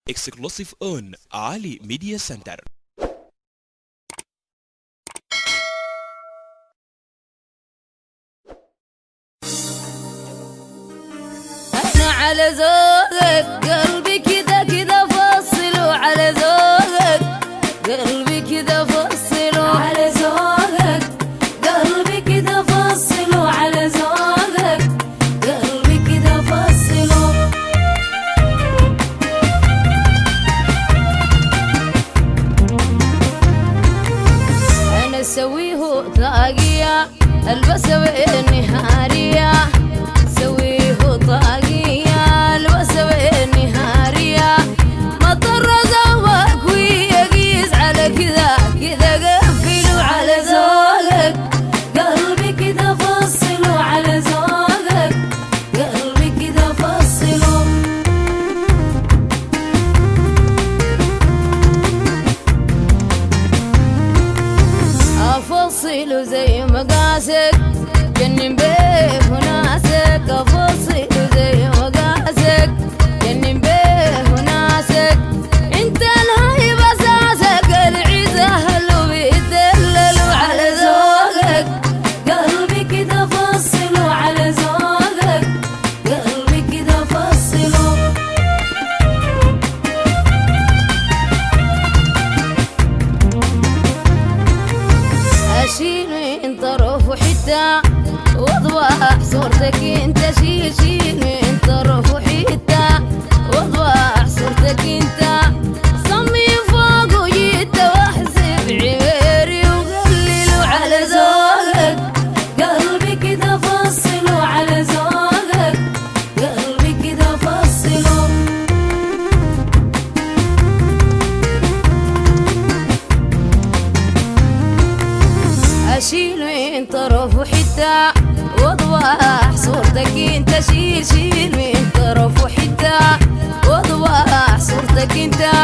exclusive on Ali Media Center. انا على ذوقك قلبي كذا كذا فصله على ذوقك قلبي كذا فصله على ذوقك قلبي كذا فصله على ذوقك قلبي كذا فصله انا اسويه طاقية البسه بالنهارية سويه طاقية البسه بالنهارية مطر زوق ويقيس على كذا كذا قفلوا على ذوقك قلبي كذا فصلوا على ذوقك قلبي كذا فصلوا افصله زي مقاسك جنن بيه وناسك افصله زي مقاسك جنن بيه وناسك انت الهيب اساسك العزة هلو بيدللوا على ذوقك قلبي كذا فصلوا على ذوقك قلبي كذا فصلوا اشيل من طرف وحده واضبح صورتك انت شيل شيل من طرف وحده واضبح صورتك انت صمي فوق وجيت واحسب عميري وقللوا على ذوقك قلبي كذا فصلوا على ذوقك قلبي كذا فصلوا اشيل من طرف وحده واضبح صورتك انت شيل شيل من طرف وحده واضبح صورتك انت